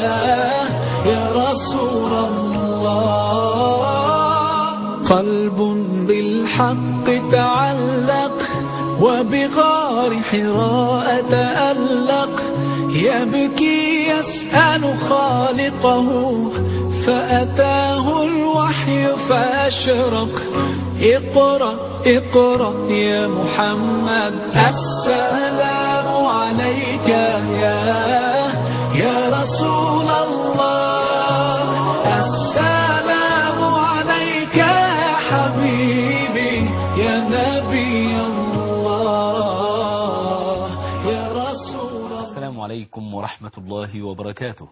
يا رسول الله قلب بالحق تعلق وبغار حراء تألق يبكي يسأل خالقه فأتاه الوحي فأشرق اقرأ اقرأ يا محمد السلام عليك يا يا رسول الله السلام عليك يا حبيبي يا نبي الله يا رسول الله السلام عليكم ورحمة الله وبركاته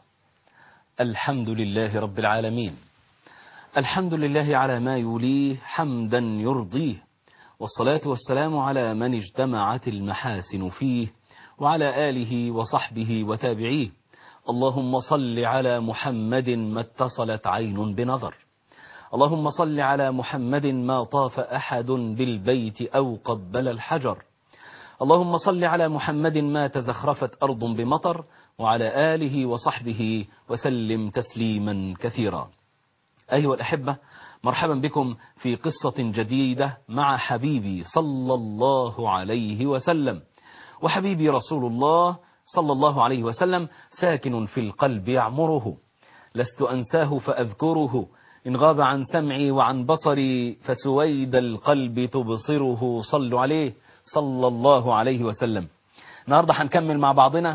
الحمد لله رب العالمين الحمد لله على ما يوليه حمدا يرضيه والصلاة والسلام على من اجتمعت المحاسن فيه وعلى آله وصحبه وتابعيه اللهم صل على محمد ما اتصلت عين بنظر اللهم صل على محمد ما طاف أحد بالبيت أو قبل الحجر اللهم صل على محمد ما تزخرفت أرض بمطر وعلى آله وصحبه وسلم تسليما كثيرا أيها الأحبة مرحبا بكم في قصة جديدة مع حبيبي صلى الله عليه وسلم وحبيبي رسول الله صلى الله عليه وسلم ساكن في القلب يعمره لست أنساه فأذكره إن غاب عن سمعي وعن بصري فسويد القلب تبصره صلوا عليه صلى الله عليه وسلم النهاردة هنكمل مع بعضنا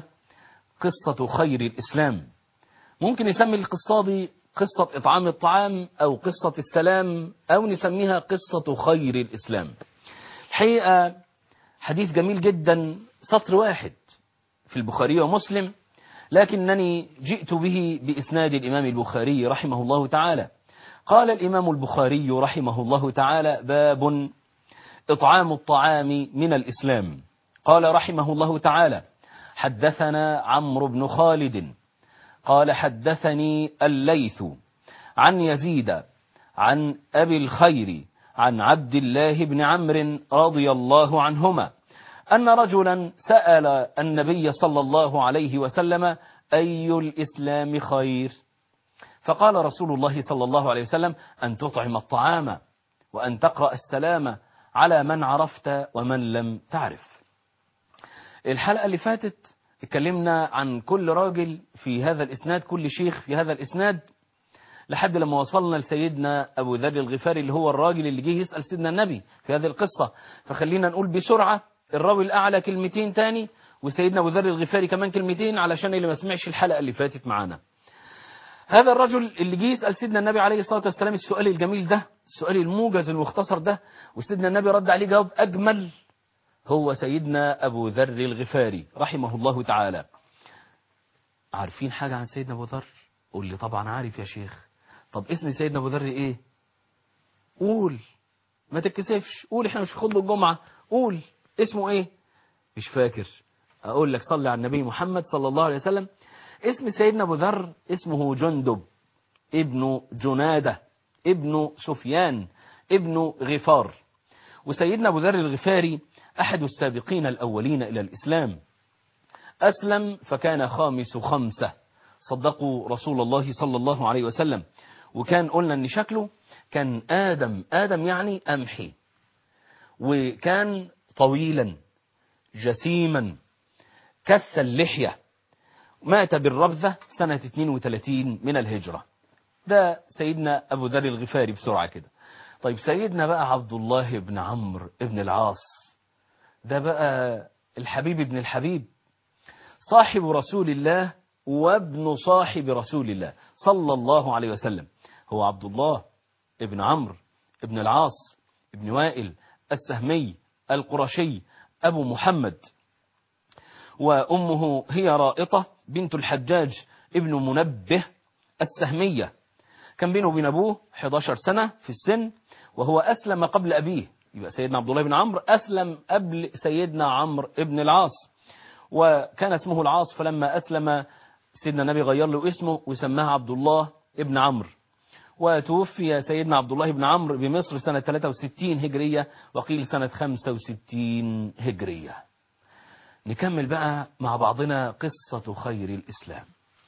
قصة خير الإسلام ممكن نسمي القصة دي قصة إطعام الطعام أو قصة السلام أو نسميها قصة خير الإسلام الحقيقة حديث جميل جدا سطر واحد في البخاري ومسلم لكنني جئت به بإسناد الإمام البخاري رحمه الله تعالى قال الإمام البخاري رحمه الله تعالى باب إطعام الطعام من الإسلام قال رحمه الله تعالى حدثنا عمرو بن خالد قال حدثني الليث عن يزيد عن أبي الخير عن عبد الله بن عمرو رضي الله عنهما أن رجلا سأل النبي صلى الله عليه وسلم أي الإسلام خير فقال رسول الله صلى الله عليه وسلم أن تطعم الطعام وأن تقرأ السلام على من عرفت ومن لم تعرف الحلقة اللي فاتت اتكلمنا عن كل راجل في هذا الإسناد كل شيخ في هذا الإسناد لحد لما وصلنا لسيدنا أبو ذر الغفاري اللي هو الراجل اللي جه يسأل سيدنا النبي في هذه القصة فخلينا نقول بسرعة الراوي الأعلى كلمتين تاني وسيدنا أبو ذر الغفاري كمان كلمتين علشان اللي ما سمعش الحلقة اللي فاتت معانا هذا الرجل اللي جه يسأل سيدنا النبي عليه الصلاة والسلام السؤال الجميل ده السؤال الموجز المختصر ده وسيدنا النبي رد عليه جواب أجمل هو سيدنا أبو ذر الغفاري رحمه الله تعالى عارفين حاجة عن سيدنا أبو ذر قول لي طبعا عارف يا شيخ طب اسم سيدنا أبو ذر إيه قول ما تتكسفش قول احنا مش في خطبة الجمعة قول اسمه ايه مش فاكر اقول لك صلي على النبي محمد صلى الله عليه وسلم اسم سيدنا ابو ذر اسمه جندب ابن جنادة ابن سفيان ابن غفار وسيدنا ابو ذر الغفاري احد السابقين الاولين الى الاسلام اسلم فكان خامس خمسة صدقوا رسول الله صلى الله عليه وسلم وكان قلنا ان شكله كان ادم ادم يعني امحي وكان طويلا جسيما كث اللحية مات بالربذة سنة 32 من الهجرة ده سيدنا أبو ذر الغفاري بسرعة كده طيب سيدنا بقى عبد الله بن عمرو بن العاص ده بقى الحبيب ابن الحبيب صاحب رسول الله وابن صاحب رسول الله صلى الله عليه وسلم هو عبد الله ابن عمرو ابن العاص ابن وائل السهمي القرشي أبو محمد وأمه هي رائطة بنت الحجاج ابن منبه السهمية كان بينه وبين أبوه 11 سنة في السن وهو أسلم قبل أبيه يبقى سيدنا عبد الله بن عمرو أسلم قبل سيدنا عمرو ابن العاص وكان اسمه العاص فلما أسلم سيدنا النبي غير له اسمه وسماه عبد الله ابن عمرو وتوفي سيدنا عبد الله بن عمرو بمصر سنة 63 هجرية وقيل سنة 65 هجرية نكمل بقى مع بعضنا قصة خير الإسلام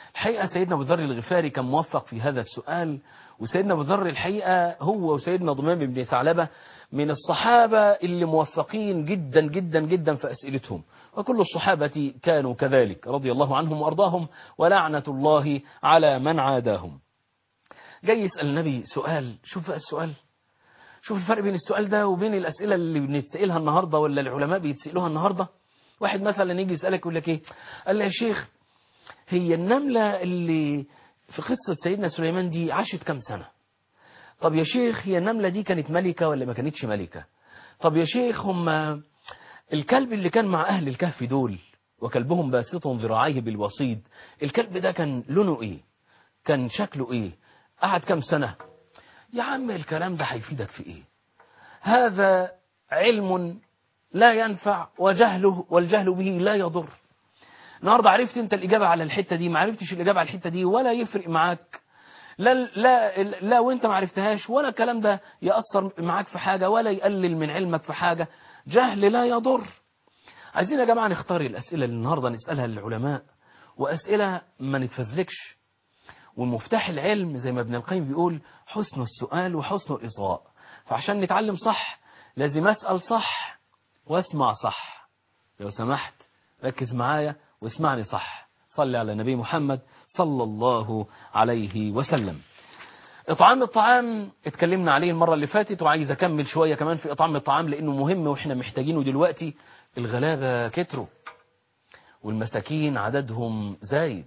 الحقيقة سيدنا أبو ذر الغفاري كان موفق في هذا السؤال وسيدنا أبو ذر الحقيقة هو وسيدنا ضمام بن ثعلبة من الصحابة اللي موفقين جدا جدا جدا في أسئلتهم وكل الصحابة كانوا كذلك رضي الله عنهم وأرضاهم ولعنة الله على من عاداهم جاي يسأل النبي سؤال شوف بقى السؤال شوف الفرق بين السؤال ده وبين الأسئلة اللي بنتسألها النهاردة ولا العلماء بيتسألوها النهاردة واحد مثلا يجي يسألك يقول لك ايه قال لي يا شيخ هي النملة اللي في قصة سيدنا سليمان دي عاشت كم سنة طب يا شيخ هي النملة دي كانت ملكة ولا ما كانتش ملكة طب يا شيخ هم الكلب اللي كان مع أهل الكهف دول وكلبهم باسط ذراعيه بالوصيد الكلب ده كان لونه ايه كان شكله ايه قعد كم سنة يا عم الكلام ده هيفيدك في ايه هذا علم لا ينفع وجهله والجهل به لا يضر النهارده عرفت انت الإجابة على الحتة دي ما عرفتش الإجابة على الحتة دي ولا يفرق معاك لا لا لا وانت ما عرفتهاش ولا الكلام ده يأثر معاك في حاجة ولا يقلل من علمك في حاجة جهل لا يضر عايزين يا جماعة نختار الأسئلة اللي النهاردة نسألها للعلماء وأسئلة ما نتفزلكش ومفتاح العلم زي ما ابن القيم بيقول حسن السؤال وحسن الإصغاء فعشان نتعلم صح لازم أسأل صح واسمع صح لو سمحت ركز معايا واسمعني صح صلي على نبي محمد صلى الله عليه وسلم إطعام الطعام اتكلمنا عليه المرة اللي فاتت وعايز أكمل شوية كمان في إطعام الطعام لأنه مهم وإحنا محتاجينه دلوقتي الغلابة كتروا والمساكين عددهم زايد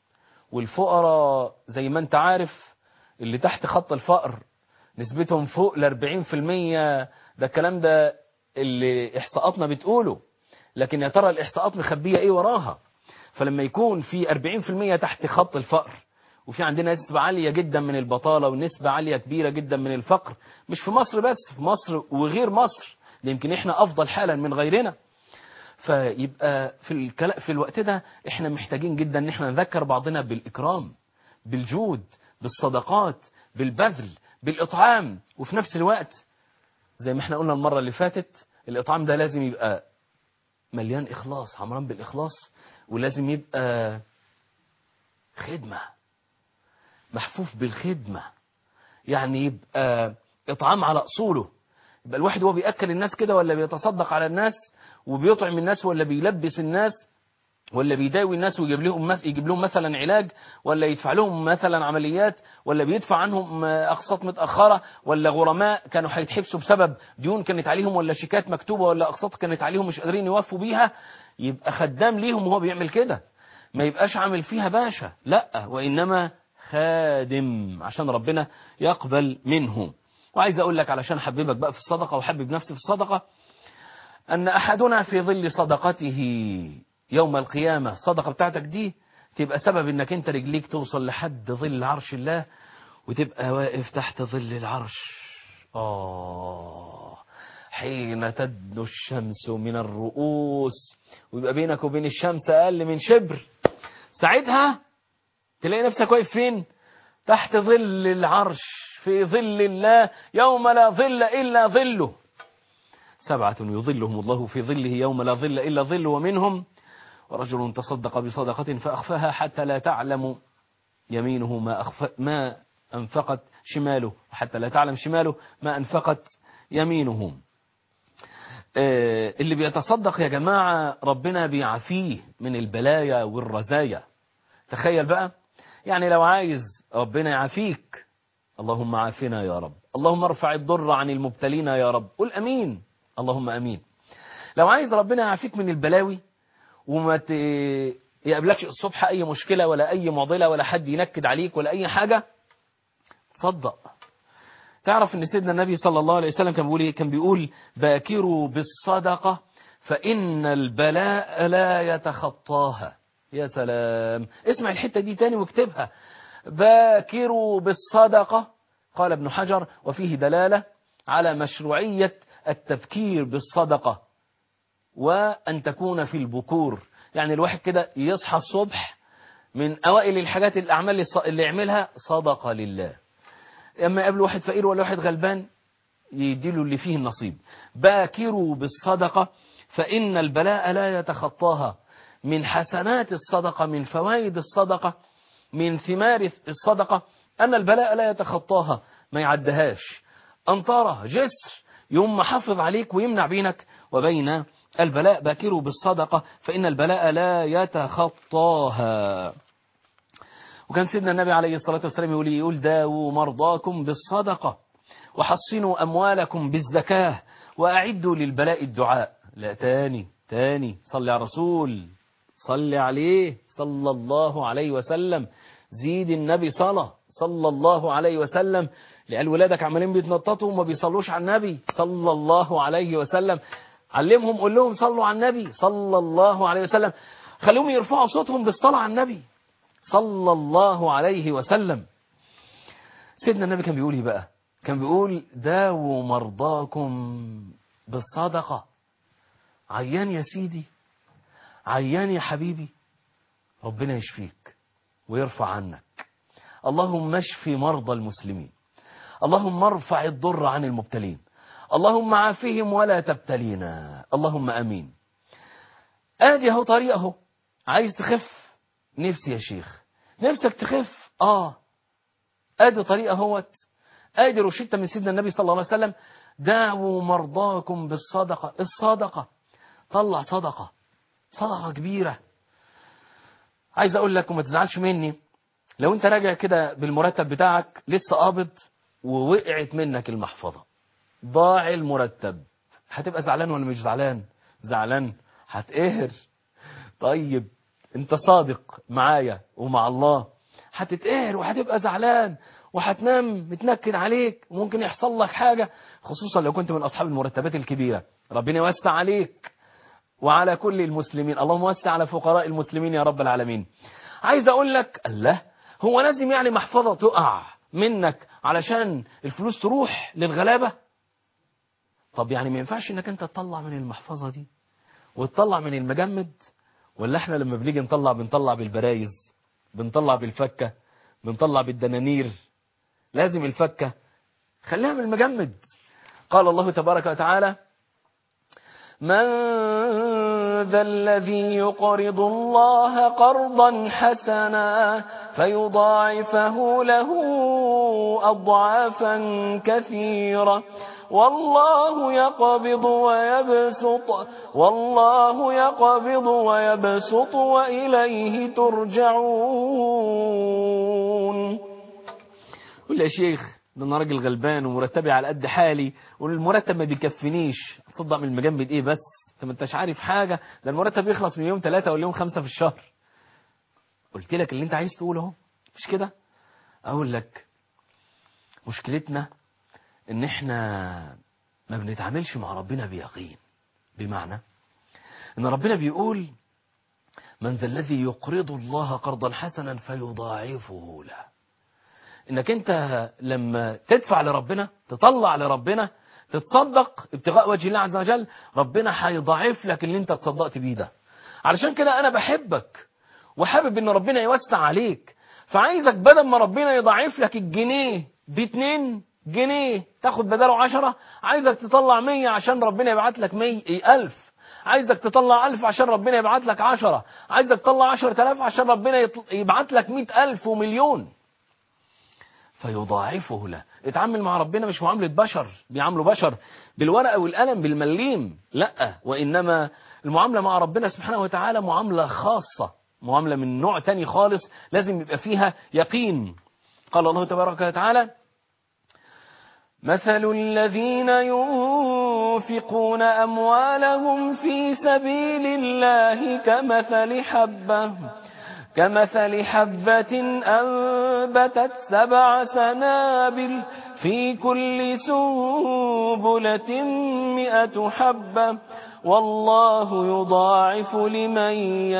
والفقراء زي ما انت عارف اللي تحت خط الفقر نسبتهم فوق ال 40% ده الكلام ده اللي إحصاءاتنا بتقوله لكن يا ترى الإحصاءات مخبية إيه وراها فلما يكون في 40% تحت خط الفقر وفي عندنا نسبة عالية جدا من البطالة ونسبة عالية كبيرة جدا من الفقر مش في مصر بس في مصر وغير مصر يمكن احنا أفضل حالا من غيرنا فيبقى في, الكلا في الوقت ده احنا محتاجين جدا ان احنا نذكر بعضنا بالإكرام بالجود بالصدقات بالبذل بالإطعام وفي نفس الوقت زي ما احنا قلنا المرة اللي فاتت الإطعام ده لازم يبقى مليان إخلاص عمران بالإخلاص ولازم يبقى خدمة محفوف بالخدمة يعني يبقى إطعام على أصوله يبقى الواحد هو بيأكل الناس كده ولا بيتصدق على الناس وبيطعم الناس ولا بيلبس الناس ولا بيداوي الناس ويجيب لهم يجيب لهم مثلا علاج ولا يدفع لهم مثلا عمليات ولا بيدفع عنهم اقساط متاخره ولا غرماء كانوا هيتحبسوا بسبب ديون كانت عليهم ولا شيكات مكتوبه ولا اقساط كانت عليهم مش قادرين يوفوا بيها يبقى خدام ليهم وهو بيعمل كده ما يبقاش عامل فيها باشا لا وانما خادم عشان ربنا يقبل منه وعايز اقول لك علشان احببك بقى في الصدقه وحبب نفسي في الصدقه ان احدنا في ظل صدقته يوم القيامة الصدقة بتاعتك دي تبقى سبب انك انت رجليك توصل لحد ظل عرش الله وتبقى واقف تحت ظل العرش آه حين تدنو الشمس من الرؤوس ويبقى بينك وبين الشمس أقل من شبر ساعتها تلاقي نفسك واقف فين تحت ظل العرش في ظل الله يوم لا ظل إلا ظله سبعة يظلهم الله في ظله يوم لا ظل إلا ظل ومنهم ورجل تصدق بصدقة فأخفاها حتى لا تعلم يمينه ما, أخف ما أنفقت شماله حتى لا تعلم شماله ما أنفقت يمينه اللي بيتصدق يا جماعة ربنا بيعافيه من البلايا والرزايا تخيل بقى يعني لو عايز ربنا يعافيك اللهم عافنا يا رب اللهم ارفع الضر عن المبتلين يا رب قل أمين اللهم أمين لو عايز ربنا يعافيك من البلاوي وما ت... يقابلكش الصبح أي مشكلة ولا أي معضلة ولا حد ينكد عليك ولا أي حاجة تصدق تعرف ان سيدنا النبي صلى الله عليه وسلم كان بيقول ايه كان بيقول باكروا بالصدقة فإن البلاء لا يتخطاها يا سلام اسمع الحتة دي تاني واكتبها باكروا بالصدقة قال ابن حجر وفيه دلالة على مشروعية التبكير بالصدقة وأن تكون في البكور يعني الواحد كده يصحى الصبح من أوائل الحاجات الأعمال اللي يعملها صدقة لله اما يقابل واحد فقير ولا واحد غلبان يديله اللي فيه النصيب باكروا بالصدقة فإن البلاء لا يتخطاها من حسنات الصدقة من فوائد الصدقة من ثمار الصدقة أن البلاء لا يتخطاها ما يعدهاش أمطارة جسر يوم حافظ عليك ويمنع بينك وبين البلاء باكروا بالصدقة فإن البلاء لا يتخطاها وكان سيدنا النبي عليه الصلاة والسلام يقول يقول داووا مرضاكم بالصدقة وحصنوا أموالكم بالزكاة وأعدوا للبلاء الدعاء لا تاني تاني صلي على الرسول صلي عليه صلى الله عليه وسلم زيد النبي صلاة صلى الله عليه وسلم لقال ولادك عمالين بيتنططوا وما بيصلوش على النبي صلى الله عليه وسلم علمهم قول لهم صلوا على النبي صلى الله عليه وسلم خليهم يرفعوا صوتهم بالصلاة على النبي صلى الله عليه وسلم سيدنا النبي كان بيقول ايه بقى كان بيقول داووا مرضاكم بالصدقة عيان يا سيدي عيان يا حبيبي ربنا يشفيك ويرفع عنك اللهم اشف مرضى المسلمين اللهم ارفع الضر عن المبتلين اللهم عافهم ولا تبتلينا اللهم امين ادي اهو طريقه عايز تخف نفسي يا شيخ نفسك تخف اه ادي طريقه اهوت ادي روشته من سيدنا النبي صلى الله عليه وسلم داووا مرضاكم بالصدقه الصدقه طلع صدقه صدقه كبيره عايز اقول لك وما تزعلش مني لو انت راجع كده بالمرتب بتاعك لسه قابض ووقعت منك المحفظه ضاع المرتب هتبقى زعلان ولا مش زعلان زعلان هتقهر طيب انت صادق معايا ومع الله هتتقهر وهتبقى زعلان وهتنام متنكد عليك وممكن يحصل لك حاجة خصوصا لو كنت من أصحاب المرتبات الكبيرة ربنا يوسع عليك وعلى كل المسلمين اللهم وسع على فقراء المسلمين يا رب العالمين عايز أقول لك الله هو لازم يعني محفظة تقع منك علشان الفلوس تروح للغلابة طب يعني ما ينفعش انك انت تطلع من المحفظة دي وتطلع من المجمد ولا احنا لما بنيجي نطلع بنطلع بالبرايز بنطلع بالفكة بنطلع بالدنانير لازم الفكة خليها من المجمد قال الله تبارك وتعالى من ذا الذي يقرض الله قرضا حسنا فيضاعفه له أضعافا كثيرة والله يقبض ويبسط والله يقبض ويبسط وإليه ترجعون قول يا شيخ ده انا راجل غلبان ومرتبي على قد حالي والمرتب ما بيكفينيش تصدق من المجمد ايه بس انت ما انتش عارف حاجه ده المرتب يخلص من يوم ثلاثة ولا يوم خمسة في الشهر قلت لك اللي انت عايز تقوله اهو مش كده اقول لك مشكلتنا ان احنا ما بنتعاملش مع ربنا بيقين بمعنى ان ربنا بيقول من ذا الذي يقرض الله قرضا حسنا فيضاعفه له انك انت لما تدفع لربنا تطلع لربنا تتصدق ابتغاء وجه الله عز وجل ربنا هيضاعف لك اللي انت تصدقت بيه ده علشان كده انا بحبك وحابب ان ربنا يوسع عليك فعايزك بدل ما ربنا يضاعف لك الجنيه باتنين جنيه تاخد بداله عشرة عايزك تطلع مية عشان ربنا يبعت لك مية ألف عايزك تطلع ألف عشان ربنا يبعت لك عشرة عايزك تطلع عشرة ألاف عشان ربنا يبعت لك مئة ألف ومليون فيضاعفه له اتعامل مع ربنا مش معاملة بشر بيعاملوا بشر بالورقة والقلم بالمليم لا وإنما المعاملة مع ربنا سبحانه وتعالى معاملة خاصة معاملة من نوع تاني خالص لازم يبقى فيها يقين قال الله تبارك وتعالى مثل الذين ينفقون أموالهم في سبيل الله كمثل حبة كمثل حبة أنبتت سبع سنابل في كل سنبلة مئة حبة والله يضاعف لمن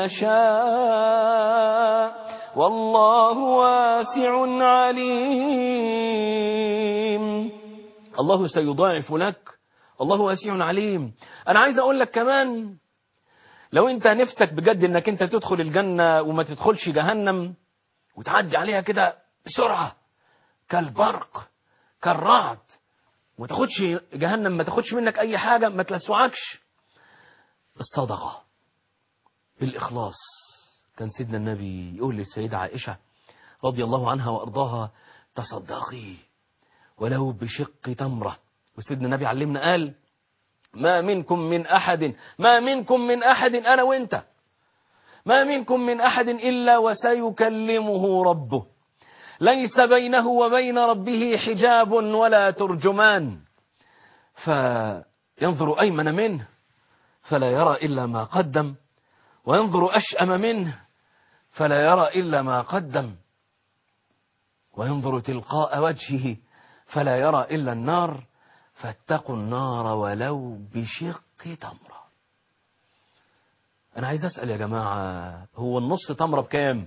يشاء والله واسع عليم الله سيضاعف لك الله واسع عليم أنا عايز أقول لك كمان لو انت نفسك بجد انك انت تدخل الجنة وما تدخلش جهنم وتعدي عليها كده بسرعة كالبرق كالرعد وما تاخدش جهنم ما تاخدش منك اي حاجة ما تلسعكش الصدقة بالإخلاص كان سيدنا النبي يقول للسيدة عائشة رضي الله عنها وأرضاها تصدقي ولو بشق تمرة وسيدنا النبي علمنا قال ما منكم من أحد ما منكم من أحد أنا وإنت ما منكم من أحد إلا وسيكلمه ربه ليس بينه وبين ربه حجاب ولا ترجمان فينظر أيمن منه فلا يرى إلا ما قدم وينظر أشأم منه فلا يرى إلا ما قدم وينظر تلقاء وجهه فلا يرى إلا النار فاتقوا النار ولو بشق تمرة أنا عايز أسأل يا جماعة هو النص تمرة بكام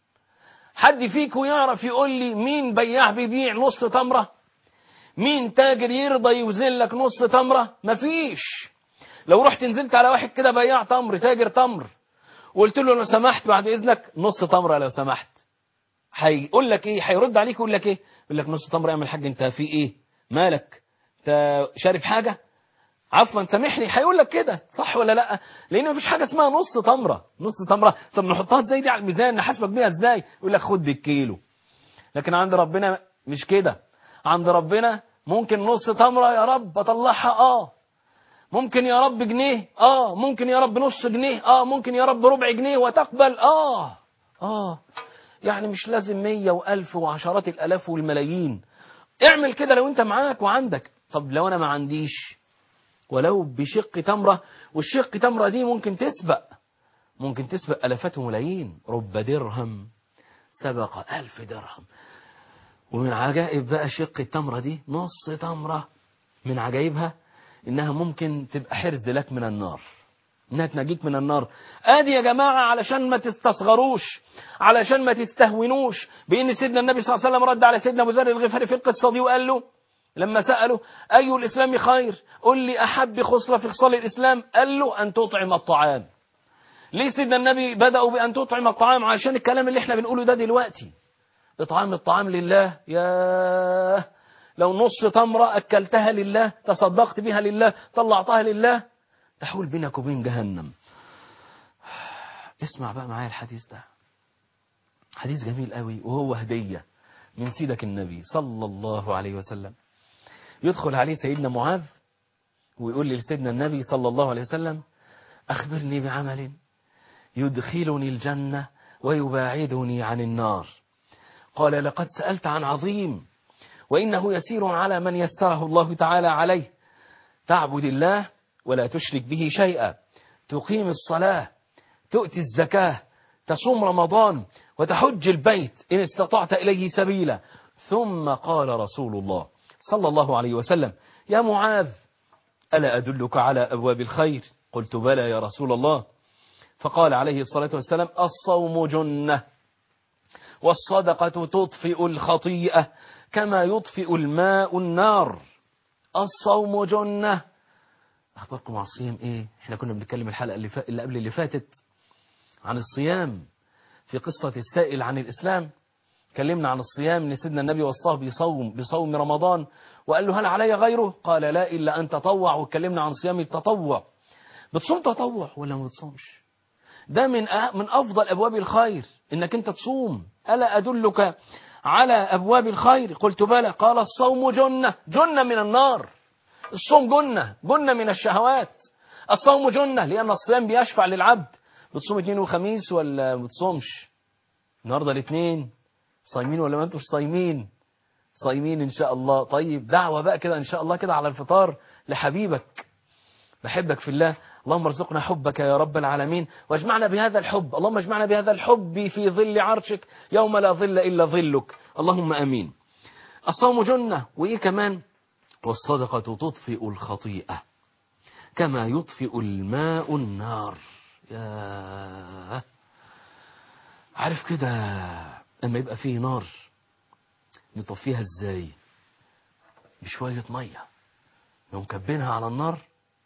حد فيكم يعرف يقول لي مين بياع بيبيع نص تمرة مين تاجر يرضى يوزن لك نص تمرة مفيش لو رحت نزلت على واحد كده بياع تمر تاجر تمر وقلت له لو سمحت بعد اذنك نص تمره لو سمحت هيقول لك ايه هيرد عليك يقول لك ايه يقول لك نص تمره يا عم الحاج انت في ايه مالك انت شارب حاجه عفوا سامحني هيقول لك كده صح ولا لا لان مفيش حاجه اسمها نص تمره نص تمره طب نحطها ازاي دي على الميزان نحاسبك بيها ازاي يقول لك خد الكيلو لكن عند ربنا مش كده عند ربنا ممكن نص تمره يا رب اطلعها اه ممكن يا رب جنيه اه ممكن يا رب نص جنيه اه ممكن يا رب ربع جنيه وتقبل اه اه يعني مش لازم مية والف وعشرات الالاف والملايين اعمل كده لو انت معاك وعندك طب لو انا ما عنديش ولو بشق تمرة والشق تمرة دي ممكن تسبق ممكن تسبق الافات وملايين رب درهم سبق الف درهم ومن عجائب بقى شق التمرة دي نص تمرة من عجائبها انها ممكن تبقى حرز لك من النار انها تنجيك من النار ادي يا جماعة علشان ما تستصغروش علشان ما تستهونوش بان سيدنا النبي صلى الله عليه وسلم رد على سيدنا ابو ذر الغفاري في القصة دي وقال له لما سأله أي الإسلام خير قل لي أحب خصلة في خصال الإسلام قال له أن تطعم الطعام ليه سيدنا النبي بدأوا بأن تطعم الطعام عشان الكلام اللي احنا بنقوله ده دلوقتي إطعام الطعام لله يا لو نص تمرة أكلتها لله تصدقت بها لله طلعتها لله تحول بينك وبين جهنم اسمع بقى معايا الحديث ده حديث جميل قوي وهو هدية من سيدك النبي صلى الله عليه وسلم يدخل عليه سيدنا معاذ ويقول لسيدنا النبي صلى الله عليه وسلم أخبرني بعمل يدخلني الجنة ويباعدني عن النار قال لقد سألت عن عظيم وإنه يسير على من يسره الله تعالى عليه تعبد الله ولا تشرك به شيئا تقيم الصلاة تؤتي الزكاة تصوم رمضان وتحج البيت إن استطعت إليه سبيلا ثم قال رسول الله صلى الله عليه وسلم يا معاذ ألا أدلك على أبواب الخير قلت بلى يا رسول الله فقال عليه الصلاة والسلام الصوم جنة والصدقة تطفئ الخطيئة كما يطفئ الماء النار الصوم جنة أخباركم على الصيام إيه إحنا كنا بنتكلم الحلقة اللي, فا... اللي قبل اللي فاتت عن الصيام في قصة السائل عن الإسلام كلمنا عن الصيام ان سيدنا النبي وصاه بصوم بصوم رمضان وقال له هل علي غيره قال لا إلا أن تطوع واتكلمنا عن صيام التطوع بتصوم تطوع ولا ما بتصومش ده من أ... من أفضل أبواب الخير إنك أنت تصوم ألا أدلك على أبواب الخير قلت بلى قال الصوم جنة جنة من النار الصوم جنة جنة من الشهوات الصوم جنة لأن الصيام بيشفع للعبد بتصوم اثنين وخميس ولا ما بتصومش النهارده الاثنين صايمين ولا ما انتوش صايمين صايمين ان شاء الله طيب دعوة بقى كده ان شاء الله كده على الفطار لحبيبك بحبك في الله اللهم ارزقنا حبك يا رب العالمين واجمعنا بهذا الحب اللهم اجمعنا بهذا الحب في ظل عرشك يوم لا ظل إلا ظلك اللهم أمين الصوم جنة وإيه كمان والصدقة تطفئ الخطيئة كما يطفئ الماء النار يا عارف كده لما يبقى فيه نار نطفيها ازاي بشوية مية لو مكبينها على النار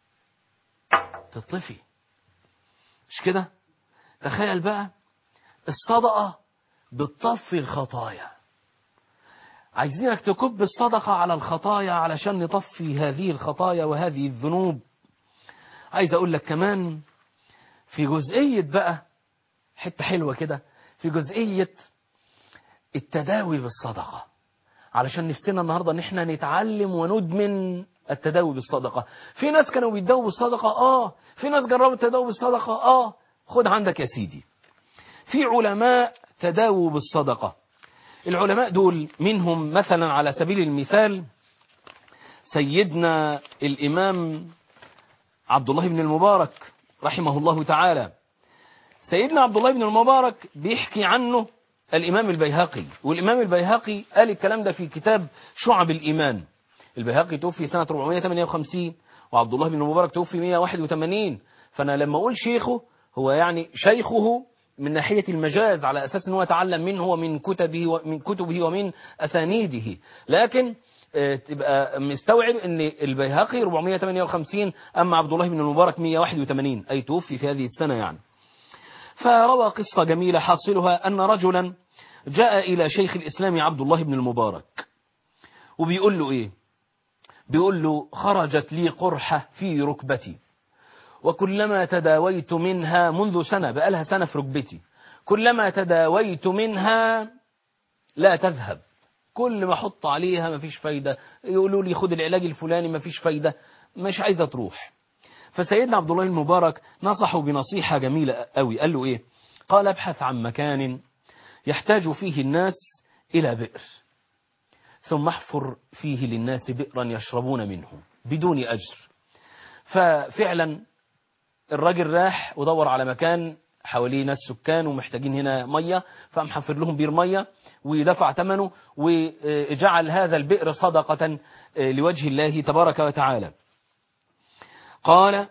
تطفي مش كده تخيل بقى الصدقة بتطفي الخطايا عايزينك تكب الصدقة على الخطايا علشان نطفي هذه الخطايا وهذه الذنوب عايز اقول لك كمان في جزئية بقى حتة حلوة كده في جزئية التداوي بالصدقة علشان نفسنا النهاردة ان احنا نتعلم وندمن التداوي بالصدقة في ناس كانوا بيتداووا بالصدقة اه في ناس جربوا التداوي بالصدقة اه خد عندك يا سيدي في علماء تداووا بالصدقة العلماء دول منهم مثلا على سبيل المثال سيدنا الإمام عبد الله بن المبارك رحمه الله تعالى سيدنا عبد الله بن المبارك بيحكي عنه الإمام البيهقي والإمام البيهقي قال الكلام ده في كتاب شعب الإيمان البيهقي توفي سنة 458 وعبد الله بن المبارك توفي 181 فأنا لما أقول شيخه هو يعني شيخه من ناحية المجاز على أساس أنه يتعلم منه ومن كتبه ومن كتبه ومن أسانيده لكن آه، تبقى مستوعب ان البيهقي 458 اما عبد الله بن المبارك 181 اي توفي في هذه السنه يعني فروى قصه جميله حاصلها ان رجلا جاء الى شيخ الاسلام عبد الله بن المبارك وبيقول له ايه بيقول له خرجت لي قرحه في ركبتي وكلما تداويت منها منذ سنه بقالها سنه في ركبتي كلما تداويت منها لا تذهب كل ما احط عليها مفيش فايدة يقولوا لي خد العلاج الفلاني مفيش فايدة مش عايزة تروح فسيدنا عبد الله المبارك نصحه بنصيحة جميلة قوي قال له ايه قال ابحث عن مكان يحتاج فيه الناس إلى بئر ثم احفر فيه للناس بئرا يشربون منه بدون أجر ففعلا الراجل راح ودور على مكان حواليه ناس سكان ومحتاجين هنا مية فقام حفر لهم بير مية ودفع ثمنه وجعل هذا البئر صدقة لوجه الله تبارك وتعالى قال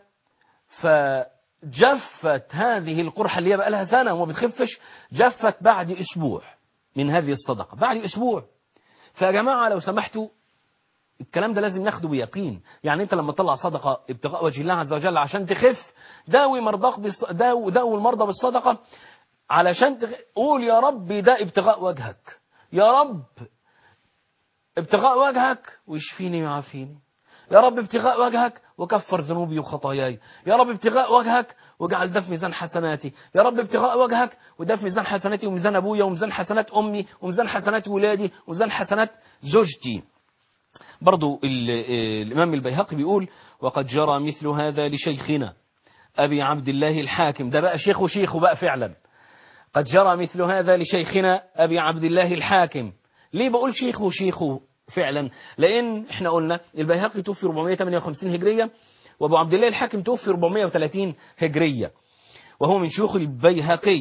فجفت هذه القرحة اللي هي بقى لها سنة وما بتخفش جفت بعد أسبوع من هذه الصدقة بعد أسبوع فيا جماعة لو سمحتوا الكلام ده لازم ناخده بيقين يعني انت لما تطلع صدقة ابتغاء وجه الله عز وجل عشان تخف داوي مرضاك بالص... داوي, داوي المرضى بالصدقة علشان تخ... قول يا رب ده ابتغاء وجهك يا رب ابتغاء وجهك ويشفيني ويعافيني يا رب ابتغاء وجهك وكفر ذنوبي وخطاياي يا رب ابتغاء وجهك واجعل ده في ميزان حسناتي يا رب ابتغاء وجهك وده في ميزان حسناتي وميزان ابويا وميزان حسنات امي وميزان حسنات ولادي وميزان حسنات زوجتي برضو الإمام البيهقي بيقول وقد جرى مثل هذا لشيخنا أبي عبد الله الحاكم ده بقى شيخ وشيخه بقى فعلا قد جرى مثل هذا لشيخنا أبي عبد الله الحاكم ليه بقول شيخ وشيخه فعلا لأن احنا قلنا البيهقي توفي 458 هجرية وأبو عبد الله الحاكم توفي 430 هجرية وهو من شيوخ البيهقي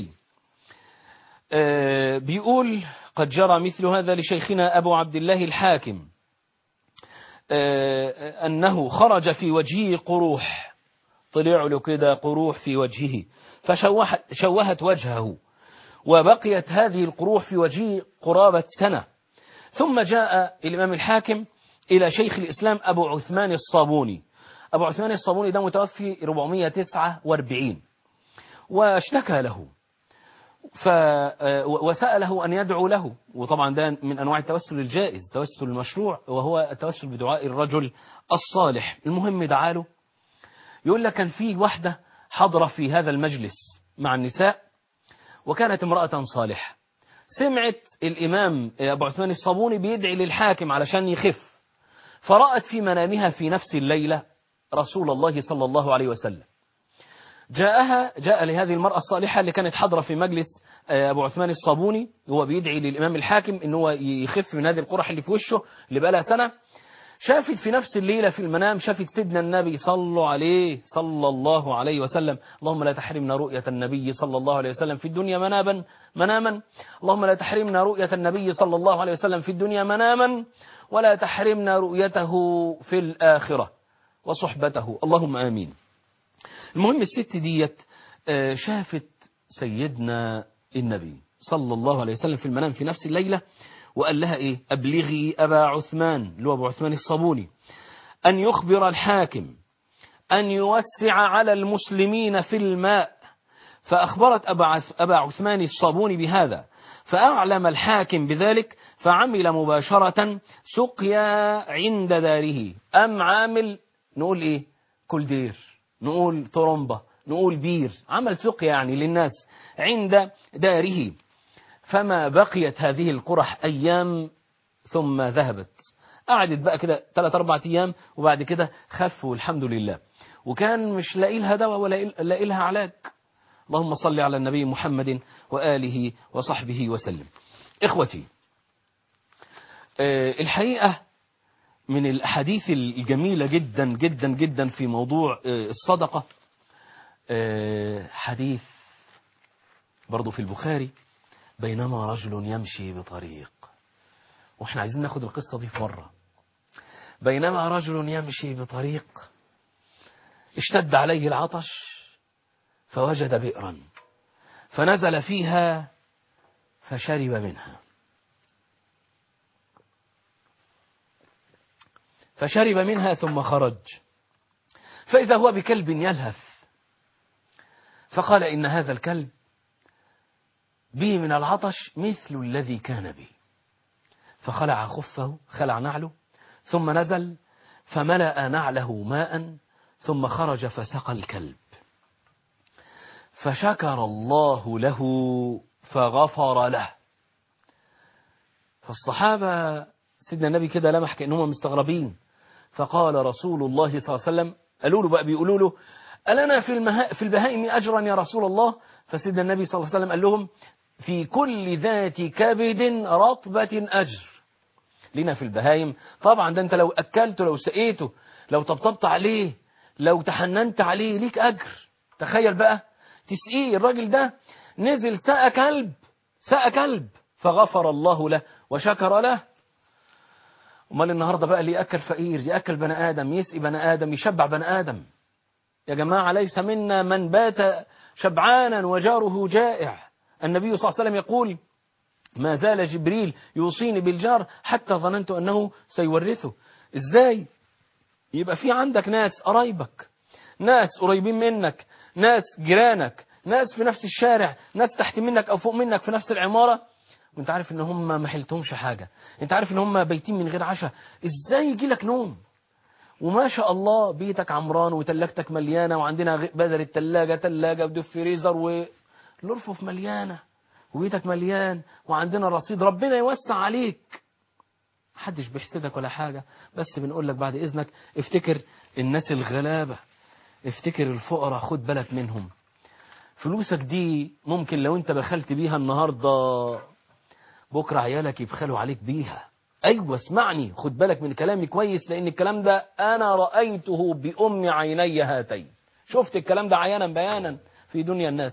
آه بيقول قد جرى مثل هذا لشيخنا أبو عبد الله الحاكم أنه خرج في وجهه قروح طلع له كده قروح في وجهه فشوهت شوهت وجهه وبقيت هذه القروح في وجهه قرابة سنة ثم جاء الإمام الحاكم إلى شيخ الإسلام أبو عثمان الصابوني أبو عثمان الصابوني ده متوفي 449 واشتكى له ف وسأله أن يدعو له وطبعا ده من أنواع التوسل الجائز توسل المشروع وهو التوسل بدعاء الرجل الصالح المهم دعا له يقول لك كان في واحدة حضرة في هذا المجلس مع النساء وكانت امرأة صالحة سمعت الإمام أبو عثمان الصابوني بيدعي للحاكم علشان يخف فرأت في منامها في نفس الليلة رسول الله صلى الله عليه وسلم جاءها جاء لهذه المرأة الصالحة اللي كانت حاضرة في مجلس أبو عثمان الصابوني هو بيدعي للإمام الحاكم إن هو يخف من هذه القرح اللي في وشه اللي بقى لها سنة شافت في نفس الليلة في المنام شافت سيدنا النبي صلوا عليه صلى الله عليه وسلم اللهم لا تحرمنا رؤية النبي صلى الله عليه وسلم في الدنيا مناما مناما اللهم لا تحرمنا رؤية النبي صلى الله عليه وسلم في الدنيا مناما ولا تحرمنا رؤيته في الآخرة وصحبته اللهم آمين المهم الست ديت شافت سيدنا النبي صلى الله عليه وسلم في المنام في نفس الليلة وقال لها إيه أبلغي أبا عثمان اللي هو أبو عثمان الصابوني أن يخبر الحاكم أن يوسع على المسلمين في الماء فأخبرت أبا عثمان الصابوني بهذا فأعلم الحاكم بذلك فعمل مباشرة سقيا عند داره أم عامل نقول إيه كل دير نقول طرمبة نقول بير عمل سقيا يعني للناس عند داره فما بقيت هذه القرح أيام ثم ذهبت قعدت بقى كده ثلاث أربع أيام وبعد كده خفوا الحمد لله وكان مش لاقي لها دواء ولا لاقي لها علاج اللهم صل على النبي محمد وآله وصحبه وسلم إخوتي آه، الحقيقة من الأحاديث الجميلة جدا جدا جدا في موضوع آه، الصدقة آه، حديث برضو في البخاري بينما رجل يمشي بطريق واحنا عايزين ناخد القصة دي في مرة بينما رجل يمشي بطريق اشتد عليه العطش فوجد بئرا فنزل فيها فشرب منها فشرب منها ثم خرج فإذا هو بكلب يلهث فقال إن هذا الكلب به من العطش مثل الذي كان به فخلع خفه خلع نعله ثم نزل فملأ نعله ماء ثم خرج فسقى الكلب فشكر الله له فغفر له فالصحابة سيدنا النبي كده لمح كأنهم مستغربين فقال رسول الله صلى الله عليه وسلم قالوا له بقى بيقولوا له ألنا في, المها في البهائم أجرا يا رسول الله فسيدنا النبي صلى الله عليه وسلم قال لهم في كل ذات كبد رطبة أجر لنا في البهايم طبعا ده انت لو أكلته لو سقيته لو طبطبت عليه لو تحننت عليه ليك أجر تخيل بقى تسقيه الراجل ده نزل سقى كلب سقى كلب فغفر الله له وشكر له امال النهارده بقى اللي ياكل فقير ياكل بني ادم يسقي بني ادم يشبع بني ادم يا جماعه ليس منا من بات شبعانا وجاره جائع النبي صلى الله عليه وسلم يقول ما زال جبريل يوصيني بالجار حتى ظننت انه سيورثه ازاي يبقى في عندك ناس قرايبك ناس قريبين منك ناس جيرانك ناس في نفس الشارع ناس تحت منك او فوق منك في نفس العماره وانت عارف ان هم ما حلتهمش حاجه انت عارف ان هم بايتين من غير عشاء ازاي يجي لك نوم وما شاء الله بيتك عمران وتلاجتك مليانه وعندنا غ- بدل التلاجه تلاجه ودف فريزر والرفوف مليانه وبيتك مليان وعندنا رصيد ربنا يوسع عليك محدش بيحسدك ولا حاجه بس بنقول لك بعد اذنك افتكر الناس الغلابه افتكر الفقراء خد بالك منهم فلوسك دي ممكن لو انت بخلت بيها النهارده بكره عيالك يبخلوا عليك بيها ايوه اسمعني خد بالك من كلامي كويس لان الكلام ده انا رايته بام عيني هاتين شفت الكلام ده عيانا بيانا في دنيا الناس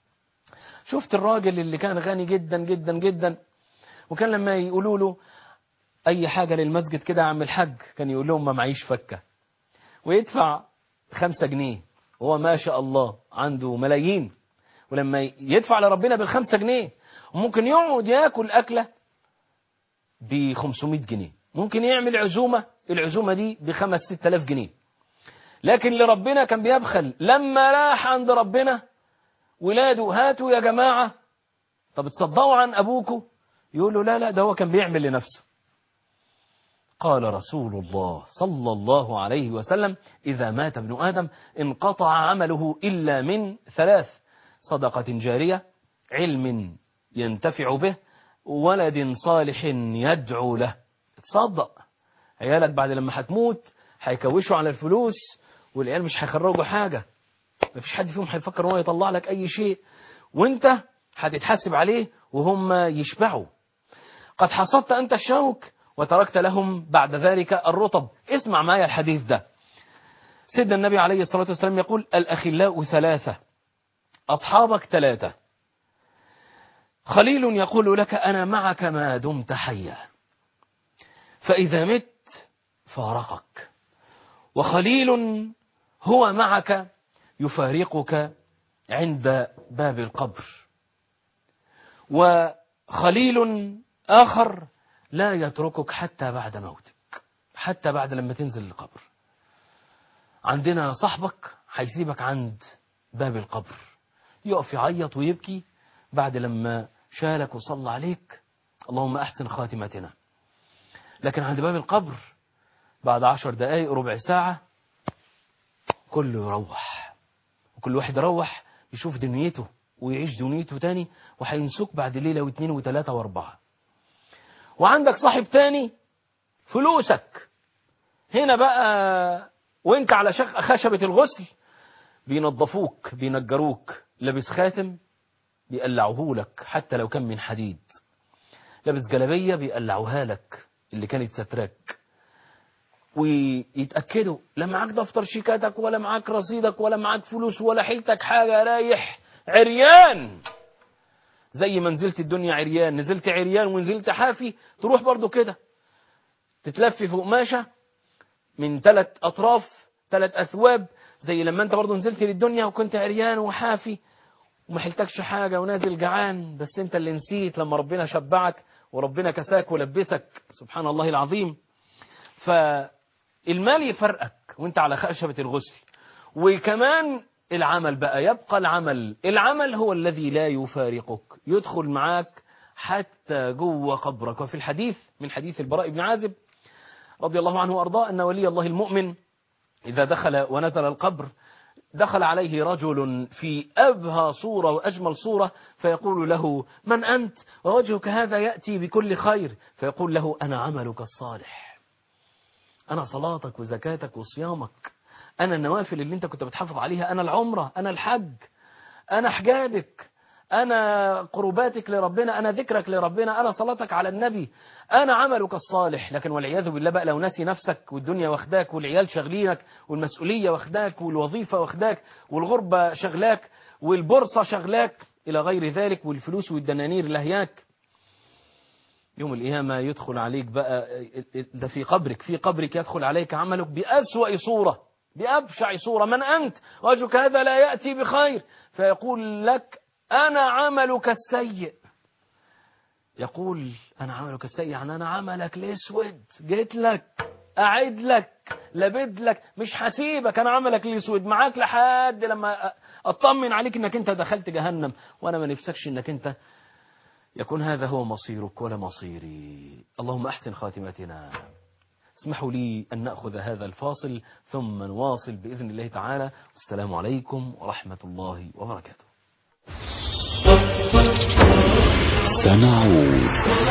شفت الراجل اللي كان غني جدا جدا جدا وكان لما يقولوا له اي حاجه للمسجد كده يا عم الحاج كان يقول لهم ما معيش فكه ويدفع خمسة جنيه وهو ما شاء الله عنده ملايين ولما يدفع لربنا بالخمسة جنيه وممكن يقعد ياكل أكلة ب 500 جنيه ممكن يعمل عزومة العزومة دي بخمس ست آلاف جنيه لكن لربنا كان بيبخل لما راح عند ربنا ولاده هاتوا يا جماعة طب تصدقوا عن أبوكوا يقول له لا لا ده هو كان بيعمل لنفسه قال رسول الله صلى الله عليه وسلم إذا مات ابن آدم انقطع عمله إلا من ثلاث صدقة جارية علم ينتفع به ولد صالح يدعو له تصدق عيالك بعد لما هتموت هيكوشوا على الفلوس والعيال مش هيخرجوا حاجة مفيش حد فيهم هيفكر ان هو يطلع لك أي شيء وانت هتتحاسب عليه وهم يشبعوا قد حصدت أنت الشوك وتركت لهم بعد ذلك الرطب اسمع معايا الحديث ده سيدنا النبي عليه الصلاة والسلام يقول الأخلاء ثلاثة أصحابك ثلاثة خليل يقول لك أنا معك ما دمت حيا فإذا مت فارقك وخليل هو معك يفارقك عند باب القبر وخليل آخر لا يتركك حتى بعد موتك حتى بعد لما تنزل القبر عندنا صاحبك هيسيبك عند باب القبر يقف يعيط ويبكي بعد لما شالك وصلى عليك اللهم أحسن خاتمتنا لكن عند باب القبر بعد عشر دقايق ربع ساعة كله يروح وكل واحد يروح يشوف دنيته ويعيش دنيته تاني وهينسوك بعد ليلة واثنين وثلاثة واربعة وعندك صاحب تاني فلوسك هنا بقى وانت على شخ خشبة الغسل بينظفوك بينجروك لابس خاتم بيقلعوه لك حتى لو كان من حديد لابس جلبية بيقلعوها لك اللي كانت ستراك ويتأكدوا لا معاك دفتر شيكاتك ولا معاك رصيدك ولا معاك فلوس ولا حيلتك حاجة رايح عريان زي ما نزلت الدنيا عريان نزلت عريان ونزلت حافي تروح برضو كده تتلف في قماشة من ثلاث أطراف ثلاث أثواب زي لما أنت برضو نزلت للدنيا وكنت عريان وحافي وما حلتكش حاجة ونازل جعان بس أنت اللي نسيت لما ربنا شبعك وربنا كساك ولبسك سبحان الله العظيم فالمال يفرقك وانت على خشبة الغسل وكمان العمل بقى يبقى العمل العمل هو الذي لا يفارقك يدخل معاك حتى جوه قبرك وفي الحديث من حديث البراء بن عازب رضي الله عنه وأرضاه أن ولي الله المؤمن إذا دخل ونزل القبر دخل عليه رجل في أبهى صورة وأجمل صورة فيقول له من أنت ووجهك هذا يأتي بكل خير فيقول له أنا عملك الصالح أنا صلاتك وزكاتك وصيامك أنا النوافل اللي أنت كنت بتحافظ عليها أنا العمرة أنا الحج أنا حجابك أنا قرباتك لربنا أنا ذكرك لربنا أنا صلاتك على النبي أنا عملك الصالح لكن والعياذ بالله بقى لو ناسي نفسك والدنيا واخداك والعيال شغلينك والمسؤولية واخداك والوظيفة واخداك والغربة شغلاك والبورصة شغلاك إلى غير ذلك والفلوس والدنانير لهياك يوم القيامة يدخل عليك بقى ده في قبرك في قبرك يدخل عليك عملك بأسوأ صورة بأبشع صورة من أنت وجهك هذا لا يأتي بخير فيقول لك أنا عملك السيء يقول أنا عملك السيء يعني أنا عملك الأسود جيت لك أعد لك لبد لك مش هسيبك أنا عملك الأسود معاك لحد لما أطمن عليك إنك أنت دخلت جهنم وأنا ما نفسكش إنك أنت يكون هذا هو مصيرك ولا مصيري اللهم أحسن خاتمتنا اسمحوا لي أن نأخذ هذا الفاصل ثم نواصل بإذن الله تعالى السلام عليكم ورحمة الله وبركاته سنعود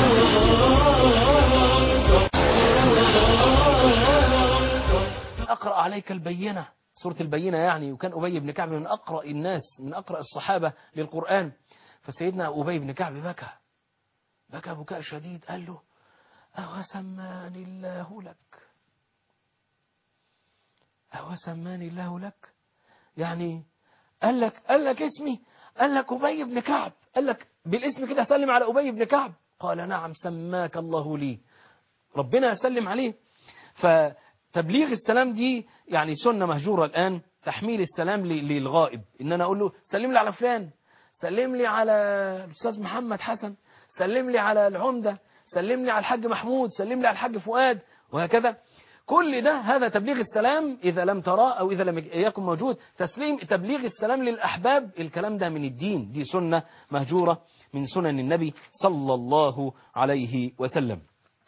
أقرأ عليك البينة سورة البينة يعني وكان أبي بن كعب من أقرأ الناس من أقرأ الصحابة للقرآن فسيدنا أبي بن كعب بكى بكى بكاء شديد قال له أو سماني الله لك أو سماني الله لك يعني قال لك قال لك اسمي قال لك أبي بن كعب قال لك بالاسم كده سلم على أبي بن كعب قال نعم سماك الله لي ربنا يسلم عليه فتبليغ السلام دي يعني سنة مهجورة الآن تحميل السلام للغائب إن أنا أقول له سلم لي على فلان سلم لي على الأستاذ محمد حسن سلم لي على العمدة سلم لي على الحاج محمود سلم لي على الحاج فؤاد وهكذا كل ده هذا تبليغ السلام إذا لم تراه أو إذا لم يكن موجود تسليم تبليغ السلام للأحباب الكلام ده من الدين دي سنة مهجورة من سنن النبي صلى الله عليه وسلم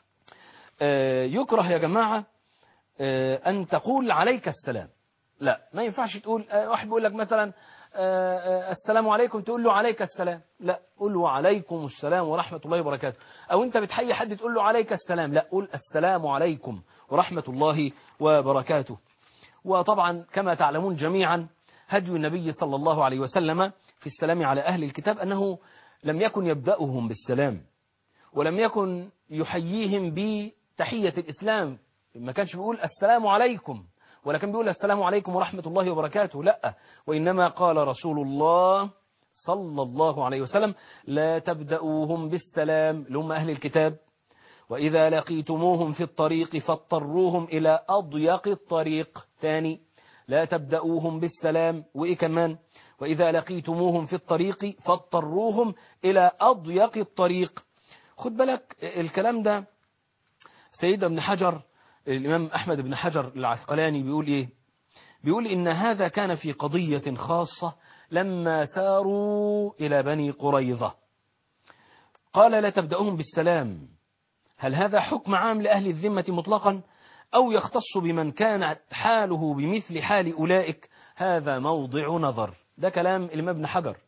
يكره يا جماعة أن تقول عليك السلام لا ما ينفعش تقول واحد بيقول لك مثلا السلام عليكم تقول له عليك السلام لا قول له عليكم السلام ورحمة الله وبركاته أو أنت بتحيي حد تقول له عليك السلام لا قول السلام عليكم ورحمة الله وبركاته وطبعا كما تعلمون جميعا هدي النبي صلى الله عليه وسلم في السلام على أهل الكتاب أنه لم يكن يبدأهم بالسلام ولم يكن يحييهم بتحية الإسلام ما كانش بيقول السلام عليكم ولا كان بيقول السلام عليكم ورحمة الله وبركاته لا وإنما قال رسول الله صلى الله عليه وسلم لا تبدأوهم بالسلام لهم أهل الكتاب وإذا لقيتموهم في الطريق فاضطروهم إلى أضيق الطريق ثاني لا تبدأوهم بالسلام وإيه كمان وإذا لقيتموهم في الطريق فاضطروهم إلى أضيق الطريق خد بالك الكلام ده سيد ابن حجر الإمام أحمد بن حجر العثقلاني بيقول إيه بيقول إن هذا كان في قضية خاصة لما ساروا إلى بني قريظة قال لا تبدأهم بالسلام هل هذا حكم عام لأهل الذمة مطلقا أو يختص بمن كانت حاله بمثل حال أولئك هذا موضع نظر ده كلام الإمام ابن حجر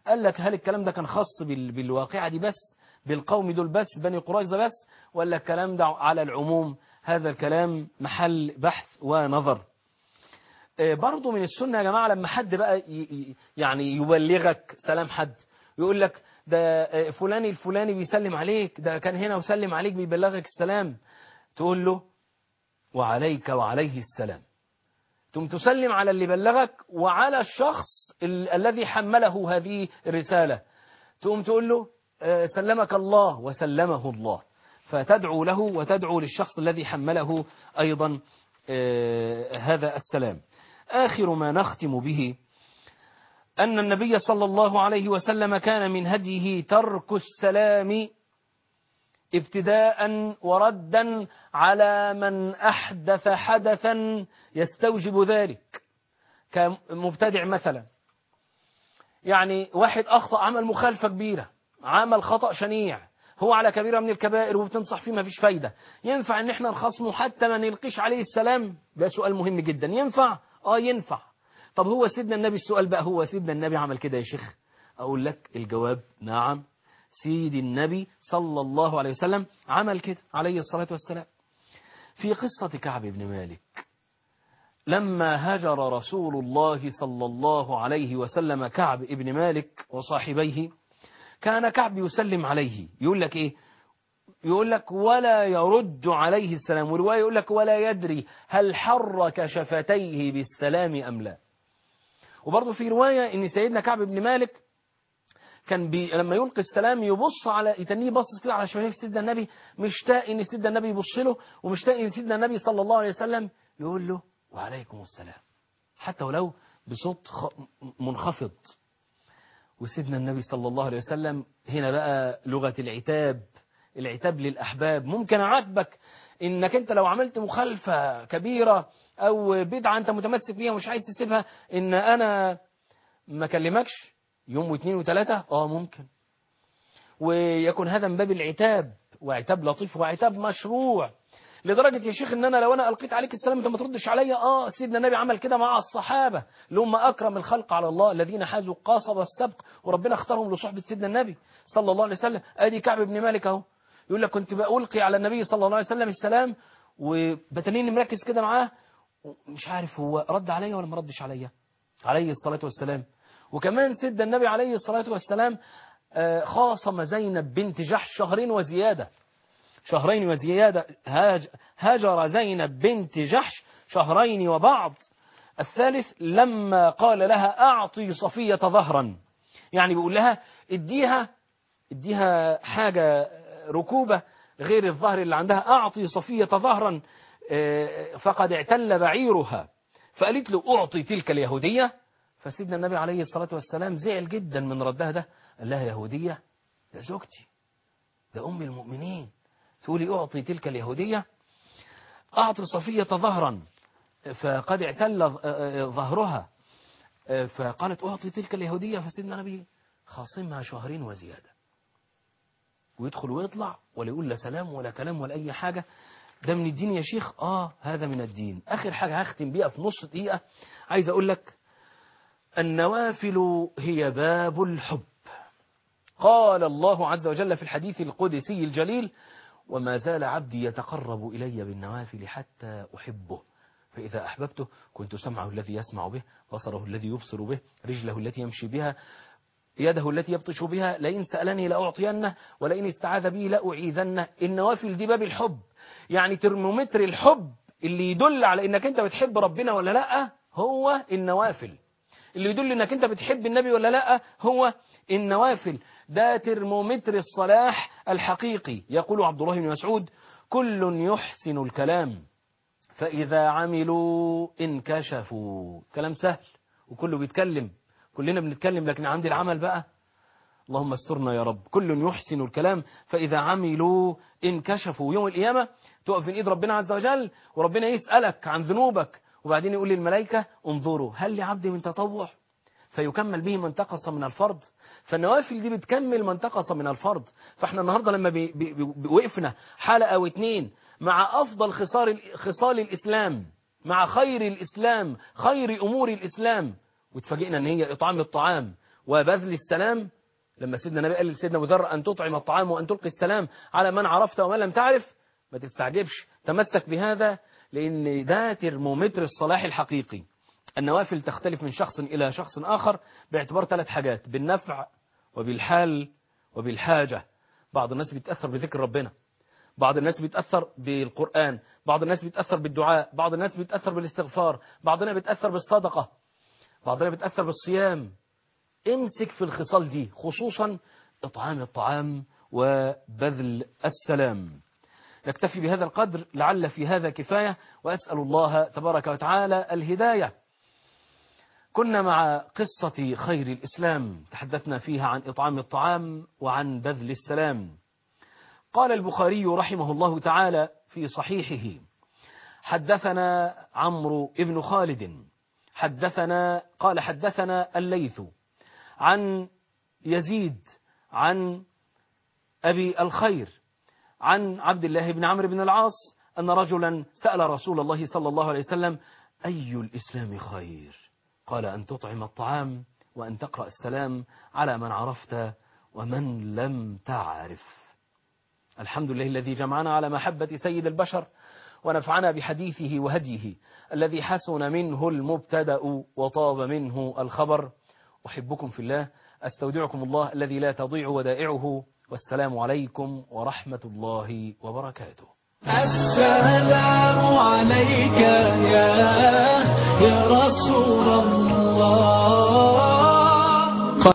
قال لك هل الكلام ده كان خاص بال- بالواقعة دي بس بالقوم دول بس بني قريظة بس ولا الكلام ده على العموم هذا الكلام محل بحث ونظر آه، برضو من السنة يا جماعة لما حد بقى ي- ي- يعني يبلغك سلام حد يقول لك ده آه، فلان الفلاني بيسلم عليك ده كان هنا وسلم عليك بيبلغك السلام تقول له وعليك وعليه السلام ثم تسلم على اللي بلغك وعلى الشخص ال- الذي حمله هذه الرسالة تقوم تقول له آه، سلمك الله وسلمه الله فتدعو له وتدعو للشخص الذي حمله أيضا آه، هذا السلام آخر ما نختم به أن النبي صلى الله عليه وسلم كان من هديه ترك السلام ابتداء وردا على من أحدث حدثا يستوجب ذلك كمبتدع مثلا يعني واحد أخطأ عمل مخالفة كبيرة عمل خطأ شنيع هو على كبيرة من الكبائر وبتنصح فيه ما فيش فايدة ينفع ان احنا نخصمه حتى ما نلقيش عليه السلام ده سؤال مهم جدا ينفع اه ينفع طب هو سيدنا النبي السؤال بقى هو سيدنا النبي عمل كده يا شيخ اقول لك الجواب نعم سيد النبي صلى الله عليه وسلم عمل كده عليه الصلاة والسلام في قصة كعب بن مالك لما هجر رسول الله صلى الله عليه وسلم كعب بن مالك وصاحبيه كان كعب يسلم عليه يقول لك ايه يقول لك ولا يرد عليه السلام ورواية يقول لك ولا يدري هل حرك شفتيه بالسلام أم لا وبرضه في رواية ان سيدنا كعب بن مالك كان بي لما يلقي السلام يبص على يتنيه باصص كده على شفايف سيدنا النبي مشتاق ان سيدنا النبي يبص له ومشتاق ان سيدنا النبي صلى الله عليه وسلم يقول له وعليكم السلام حتى ولو بصوت خ- منخفض وسيدنا النبي صلى الله عليه وسلم هنا بقى لغة العتاب العتاب للأحباب ممكن أعاتبك إنك أنت لو عملت مخالفة كبيرة أو بدعة أنت متمسك بيها ومش عايز تسيبها إن أنا ما كلمكش يوم واثنين وثلاثة آه ممكن ويكون هذا من باب العتاب وعتاب لطيف وعتاب مشروع لدرجة يا شيخ ان انا لو انا القيت عليك السلام انت ما تردش عليا اه سيدنا النبي عمل كده مع الصحابة اللي هم اكرم الخلق على الله الذين حازوا قاصب السبق وربنا اختارهم لصحبة سيدنا النبي صلى الله عليه وسلم ادي كعب بن مالك اهو يقول لك كنت بألقي على النبي صلى الله عليه وسلم السلام وبتنيني مركز كده معاه مش عارف هو رد عليا ولا ما ردش عليا عليه الصلاة والسلام وكمان سيدنا النبي عليه الصلاة والسلام آه، خاصم زينب بنت جحش شهرين وزيادة شهرين وزيادة هاج هاجر زينب بنت جحش شهرين وبعض الثالث لما قال لها أعطي صفية ظهرا يعني بيقول لها اديها اديها حاجة ركوبة غير الظهر اللي عندها أعطي صفية ظهرا آه، فقد اعتل بعيرها فقالت له أعطي تلك اليهودية فسيدنا النبي عليه الصلاة والسلام زعل جدا من ردها ده قال لها يهودية ده زوجتي ده أم المؤمنين تقولي أعطي تلك اليهودية أعطي صفية ظهرا فقد اعتل ظهرها فقالت أعطي تلك اليهودية فسيدنا النبي خاصمها شهرين وزيادة ويدخل ويطلع ولا يقول لا سلام ولا كلام ولا أي حاجة ده من الدين يا شيخ آه هذا من الدين آخر حاجة هختم بيها في نص دقيقة عايز أقول لك النوافل هي باب الحب قال الله عز وجل في الحديث القدسي الجليل وما زال عبدي يتقرب إلي بالنوافل حتى أحبه فإذا أحببته كنت سمعه الذي يسمع به بصره الذي يبصر به رجله التي يمشي بها يده التي يبطش بها لئن سألني لأعطينه ولئن استعاذ بي لأعيذنه النوافل دي باب الحب يعني ترمومتر الحب اللي يدل على انك انت بتحب ربنا ولا لا هو النوافل اللي يدل انك انت بتحب النبي ولا لا هو النوافل ده ترمومتر الصلاح الحقيقي يقول عبد الله بن مسعود كل يحسن الكلام فإذا عملوا انكشفوا كلام سهل وكله بيتكلم كلنا بنتكلم لكن عندي العمل بقى اللهم استرنا يا رب كل يحسن الكلام فإذا عملوا انكشفوا يوم القيامة تقف في ايد ربنا عز وجل وربنا يسألك عن ذنوبك وبعدين يقول للملائكة انظروا هل لعبدي من تطوع فيكمل به من انتقص من الفرض فالنوافل دي بتكمل من انتقص من الفرض فاحنا النهاردة لما بي بي بي وقفنا حلقة او اتنين مع أفضل خصال, خصال الإسلام مع خير الإسلام خير أمور الإسلام واتفاجئنا ان هي إطعام الطعام وبذل السلام لما سيدنا النبي قال لسيدنا أبو ذر أن تطعم الطعام وأن تلقي السلام على من عرفت ومن لم تعرف ما تستعجبش تمسك بهذا لأن ده ترمومتر الصلاح الحقيقي النوافل تختلف من شخص إلى شخص آخر باعتبار ثلاث حاجات بالنفع وبالحال وبالحاجة بعض الناس بيتأثر بذكر ربنا بعض الناس بيتأثر بالقرآن بعض الناس بيتأثر بالدعاء بعض الناس بيتأثر بالاستغفار بعضنا بيتأثر بالصدقة بعضنا بيتأثر بالصيام امسك في الخصال دي خصوصا إطعام الطعام وبذل السلام نكتفي بهذا القدر لعل في هذا كفاية وأسأل الله تبارك وتعالى الهداية كنا مع قصة خير الإسلام تحدثنا فيها عن إطعام الطعام وعن بذل السلام قال البخاري رحمه الله تعالى في صحيحه حدثنا عمرو بن خالد حدثنا قال حدثنا الليث عن يزيد عن أبي الخير عن عبد الله بن عمرو بن العاص أن رجلا سأل رسول الله صلى الله عليه وسلم أي الإسلام خير قال أن تطعم الطعام وأن تقرأ السلام على من عرفت ومن لم تعرف الحمد لله الذي جمعنا على محبة سيد البشر ونفعنا بحديثه وهديه الذي حسن منه المبتدأ وطاب منه الخبر أحبكم في الله أستودعكم الله الذي لا تضيع ودائعه والسلام عليكم ورحمة الله وبركاته السلام عليك يا يا رسول الله